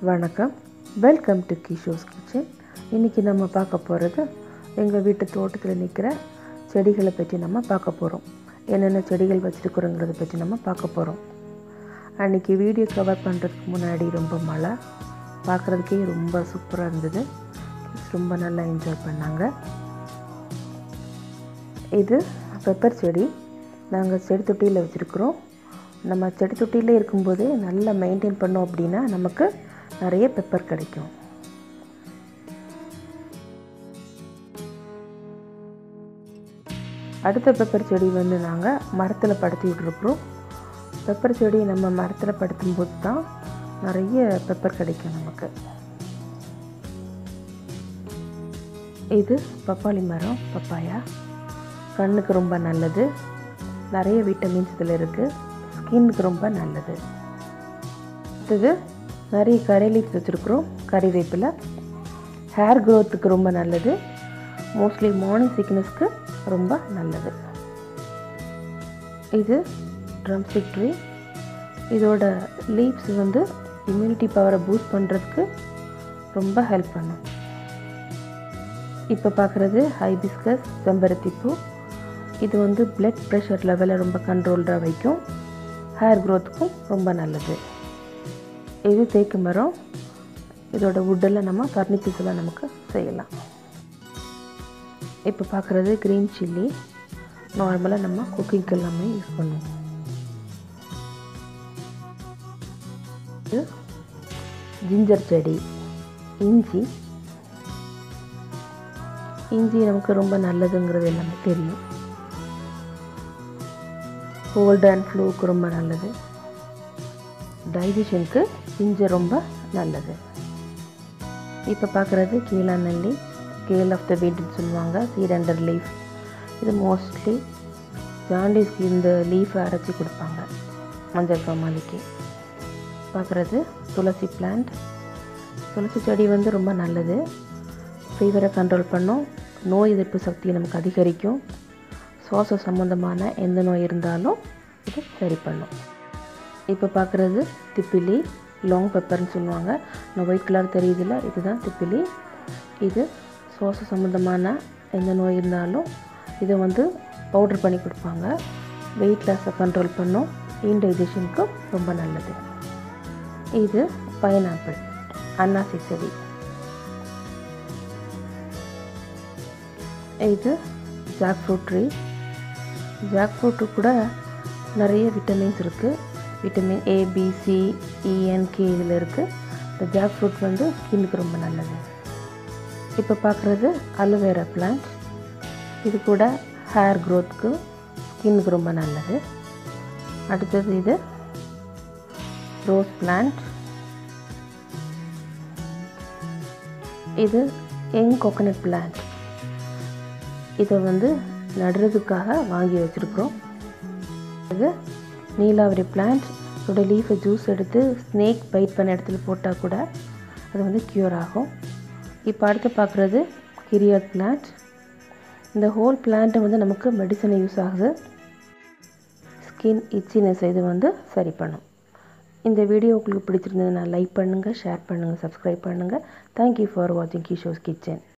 வணக்கம் welcome to Kisho's kitchen இன்றைக்கி நம்ம பார்க்க போகிறது எங்கள் வீட்டு தோட்டத்தில் நிற்கிற செடிகளை பற்றி நம்ம பார்க்க போகிறோம் என்னென்ன செடிகள் வச்சுருக்குறோங்கிறத பற்றி நம்ம பார்க்க போகிறோம் அன்றைக்கி வீடியோ கவர் பண்ணுறதுக்கு முன்னாடி ரொம்ப மழை பார்க்குறதுக்கே ரொம்ப சூப்பராக இருந்தது ரொம்ப நல்லா என்ஜாய் பண்ணாங்க இது பெப்பர் செடி நாங்கள் செடி தொட்டியில் வச்சுருக்குறோம் நம்ம செடி தொட்டியில் இருக்கும்போதே நல்லா மெயின்டைன் பண்ணோம் அப்படின்னா நமக்கு நிறைய பெப்பர் கிடைக்கும் அடுத்த பெப்பர் செடி வந்து நாங்கள் மரத்தில் படுத்தி விட்ருக்குறோம் பெப்பர் செடி நம்ம மரத்தில் படுத்தும் போது தான் நிறைய பெப்பர் கிடைக்கும் நமக்கு இது பப்பாளி மரம் பப்பாயா கண்ணுக்கு ரொம்ப நல்லது நிறைய விட்டமின்ஸ் இதில் இருக்குது ஸ்கின்னுக்கு ரொம்ப நல்லது அடுத்தது நிறைய கரை லீஃப்ஸ் வச்சுருக்குறோம் கறிவேப்பிலை ஹேர் க்ரோத்துக்கு ரொம்ப நல்லது மோஸ்ட்லி மார்னிங் சிக்னஸ்க்கு ரொம்ப நல்லது இது ட்ரம்ஸ்டிக் ட்ரீ இதோட லீவ்ஸ் வந்து இம்யூனிட்டி பவரை பூஸ்ட் பண்ணுறதுக்கு ரொம்ப ஹெல்ப் பண்ணும் இப்போ பார்க்குறது ஹைபிஸ்கஸ் செம்பருத்திப்பூ இது வந்து பிளட் ப்ரெஷர் லெவலை ரொம்ப கண்ட்ரோல்டாக வைக்கும் ஹேர் க்ரோத்துக்கும் ரொம்ப நல்லது இது தேக்கு மரம் இதோட வுட்டெல்லாம் நம்ம ஃபர்னிச்சர்ஸ் எல்லாம் நமக்கு செய்யலாம் இப்போ பார்க்குறது க்ரீன் சில்லி நார்மலாக நம்ம குக்கிங்க்கு எல்லாமே யூஸ் பண்ணுவோம் இது ஜிஞ்சர் செடி இஞ்சி இஞ்சி நமக்கு ரொம்ப நல்லதுங்கிறது எல்லாமே தெரியும் கோல்டு அண்ட் ஃப்ளூக்கு ரொம்ப நல்லது டைஜஷனுக்கு இஞ்சி ரொம்ப நல்லது இப்போ பார்க்குறது கீழாநெல்லி கேல் ஆஃப் த வீட்டுன்னு சொல்லுவாங்க சீட் அண்டர் லீஃப் இது மோஸ்ட்லி ஜாண்டிஸ்க்கு இந்த லீஃபை அரைச்சி கொடுப்பாங்க மஞ்சள் காமாலிக்கு பார்க்குறது துளசி பிளான்ட் துளசி செடி வந்து ரொம்ப நல்லது ஃபீவரை கண்ட்ரோல் பண்ணும் நோய் எதிர்ப்பு சக்தியை நமக்கு அதிகரிக்கும் சுவாச சம்மந்தமான எந்த நோய் இருந்தாலும் இது சரி பண்ணும் இப்போ பார்க்குறது திப்பிலி லாங் பெப்பர்னு சொல்லுவாங்க நான் ஒயிட் கலர் தெரியுதுல இதுதான் திப்பிலி இது சுவாச சம்மந்தமான எந்த நோய் இருந்தாலும் இதை வந்து பவுட்ரு பண்ணி கொடுப்பாங்க வெயிட் லாஸை கண்ட்ரோல் பண்ணும் இன்டைஜஷனுக்கு ரொம்ப நல்லது இது பைனாப்பிள் அன்னாசி செடி இது jack fruit tree jack fruit கூட நிறைய விட்டமின்ஸ் இருக்குது vitamin A B C E and K இதில் இருக்குது இந்த ஜாக் ஃப்ரூட் வந்து ஸ்கின்னுக்கு ரொம்ப நல்லது இப்போ பார்க்குறது அலோவேரா பிளான்ட் இது கூட ஹேர் க்ரோத்துக்கு ஸ்கின்னுக்கு ரொம்ப நல்லது அடுத்தது இது ரோஸ் பிளான்ட் இது யங் கோகனட் பிளான்ட் இதை வந்து நடுறதுக்காக வாங்கி வச்சுருக்குறோம் இது நீலாவரி பிளான்ட் இதோட லீஃபை ஜூஸ் எடுத்து ஸ்னேக் பைட் பண்ண இடத்துல போட்டால் கூட அது வந்து க்யூர் ஆகும் இப்போ அடுத்து பார்க்குறது கிரியாட் பிளான்ட் இந்த ஹோல் பிளான்ட்டை வந்து நமக்கு மெடிசனை யூஸ் ஆகுது ஸ்கின் இச்சினஸ் இது வந்து சரி பண்ணும் இந்த வீடியோ உங்களுக்கு பிடிச்சிருந்ததுன்னா லைக் பண்ணுங்கள் ஷேர் பண்ணுங்கள் சப்ஸ்கிரைப் பண்ணுங்கள் தேங்க்யூ ஃபார் வாட்சிங் கிஷோஸ் கிச்சன்